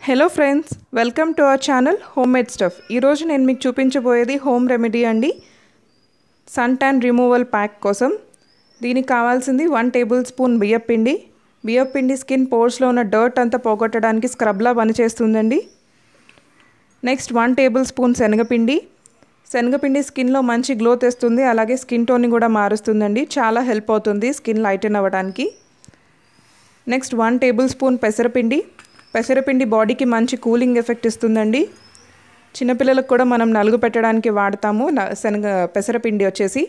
hello friends welcome to our channel home made stuff ఈరోజు నేను మీకు చూపించబోయేది హోమ్ రెమెడీ అండి సన్ ట్యాన్ రిమూవల్ ప్యాక్ కోసం దీనికి కావాల్సింది వన్ టేబుల్ స్పూన్ బియ్యపిండి బియ్యపిండి స్కిన్ పోర్స్లో ఉన్న డర్ట్ అంతా పోగొట్టడానికి స్క్రబ్లా పనిచేస్తుందండి నెక్స్ట్ వన్ టేబుల్ స్పూన్ శనగపిండి శనగపిండి స్కిన్లో మంచి గ్లో తెస్తుంది అలాగే స్కిన్ టోన్ని కూడా మారుస్తుందండి చాలా హెల్ప్ అవుతుంది స్కిన్ లైటన్ అవ్వడానికి నెక్స్ట్ వన్ టేబుల్ స్పూన్ పెసరపిండి పెసరపిండి బాడీకి మంచి కూలింగ్ ఎఫెక్ట్ ఇస్తుందండి చిన్నపిల్లలకు కూడా మనం నలుగు పెట్టడానికి వాడతాము శనగ పెసరపిండి వచ్చేసి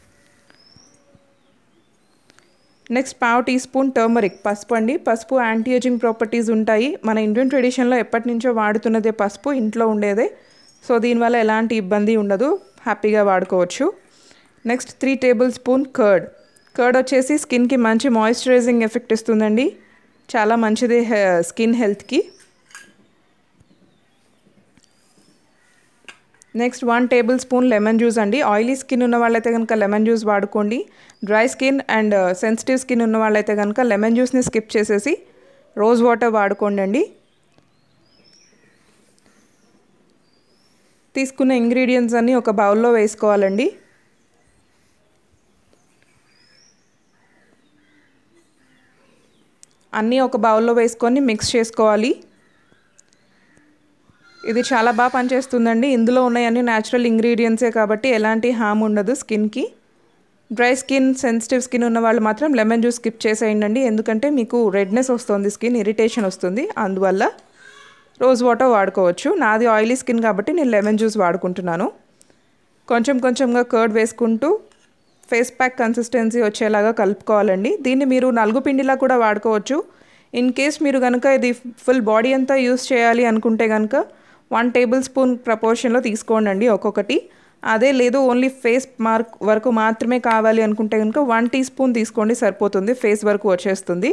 నెక్స్ట్ పావు టీ స్పూన్ టర్మరిక్ పసుపు అండి పసుపు యాంటీ ఏజింగ్ ప్రాపర్టీస్ ఉంటాయి మన ఇండియన్ ట్రెడిషన్లో ఎప్పటి నుంచో వాడుతున్నదే పసుపు ఇంట్లో ఉండేదే సో దీనివల్ల ఎలాంటి ఇబ్బంది ఉండదు హ్యాపీగా వాడుకోవచ్చు next three tablespoon curd curd వచ్చేసి స్కిన్కి మంచి మాయిశ్చరైజింగ్ ఎఫెక్ట్ ఇస్తుందండి చాలా మంచిది స్కిన్ హెల్త్కి next one tablespoon lemon juice అండి ఆయిలీ స్కిన్ ఉన్న వాళ్ళైతే కనుక లెమన్ జ్యూస్ వాడుకోండి dry skin and sensitive skin ఉన్న వాళ్ళైతే కనుక లెమన్ జ్యూస్ని స్కిప్ చేసేసి రోజ్ వాటర్ వాడుకోండి అండి తీసుకున్న ఇంగ్రీడియంట్స్ అన్నీ ఒక బౌల్లో వేసుకోవాలండి అన్నీ ఒక బౌల్లో వేసుకొని మిక్స్ చేసుకోవాలి ఇది చాలా బాగా పనిచేస్తుందండి ఇందులో ఉన్నాయన్నీ న్యాచురల్ ఇంగ్రీడియంట్సే కాబట్టి ఎలాంటి హామ్ ఉండదు స్కిన్కి డ్రై స్కిన్ సెన్సిటివ్ స్కిన్ ఉన్న వాళ్ళు మాత్రం లెమన్ జ్యూస్ స్కిప్ చేసేయండి ఎందుకంటే మీకు రెడ్నెస్ వస్తుంది స్కిన్ ఇరిటేషన్ వస్తుంది అందువల్ల రోజ్ వాటర్ వాడుకోవచ్చు నాది ఆయిలీ స్కిన్ కాబట్టి నేను లెమన్ జ్యూస్ వాడుకుంటున్నాను కొంచెం కొంచెంగా కర్డ్ వేసుకుంటూ ఫేస్ ప్యాక్ కన్సిస్టెన్సీ వచ్చేలాగా కలుపుకోవాలండి దీన్ని మీరు నలుగు పిండిలా కూడా వాడుకోవచ్చు ఇన్ కేస్ మీరు కనుక ఇది ఫుల్ బాడీ అంతా యూస్ చేయాలి అనుకుంటే కనుక వన్ టేబుల్ స్పూన్ ప్రపోర్షన్లో తీసుకోండి ఒక్కొక్కటి అదే లేదు ఓన్లీ ఫేస్ మార్క్ వరకు మాత్రమే కావాలి అనుకుంటే కనుక వన్ టీ స్పూన్ తీసుకోండి సరిపోతుంది ఫేస్ వరకు వచ్చేస్తుంది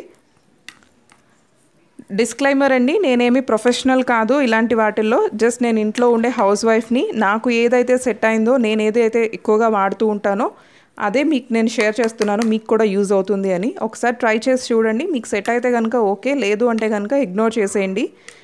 డిస్క్లైమర్ అండి నేనేమి ప్రొఫెషనల్ కాదు ఇలాంటి వాటిల్లో జస్ట్ నేను ఇంట్లో ఉండే హౌస్ వైఫ్ని నాకు ఏదైతే సెట్ అయిందో నేను ఏదైతే ఎక్కువగా వాడుతూ ఉంటానో అదే మీకు నేను షేర్ చేస్తున్నాను మీకు కూడా యూజ్ అవుతుంది అని ఒకసారి ట్రై చేసి చూడండి మీకు సెట్ అయితే కనుక ఓకే లేదు అంటే కనుక ఇగ్నోర్ చేసేయండి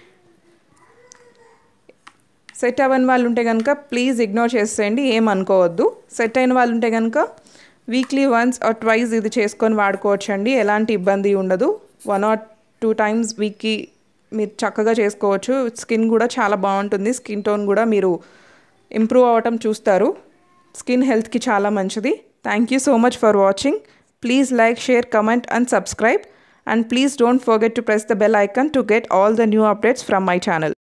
సెట్ అవ్వని వాళ్ళు ఉంటే కనుక ప్లీజ్ ఇగ్నోర్ చేసేయండి ఏం అనుకోవద్దు సెట్ అయిన వాళ్ళు ఉంటే కనుక వీక్లీ వన్స్ ఆర్ ట్వైస్ ఇది చేసుకొని వాడుకోవచ్చు అండి ఎలాంటి ఇబ్బంది ఉండదు వన్ ఆర్ టూ టైమ్స్ వీక్కి మీరు చక్కగా చేసుకోవచ్చు స్కిన్ కూడా చాలా బాగుంటుంది స్కిన్ టోన్ కూడా మీరు ఇంప్రూవ్ అవ్వటం చూస్తారు స్కిన్ హెల్త్కి చాలా మంచిది thank you so much for watching please like share comment and subscribe and please don't forget to press the bell icon to get all the new updates from my channel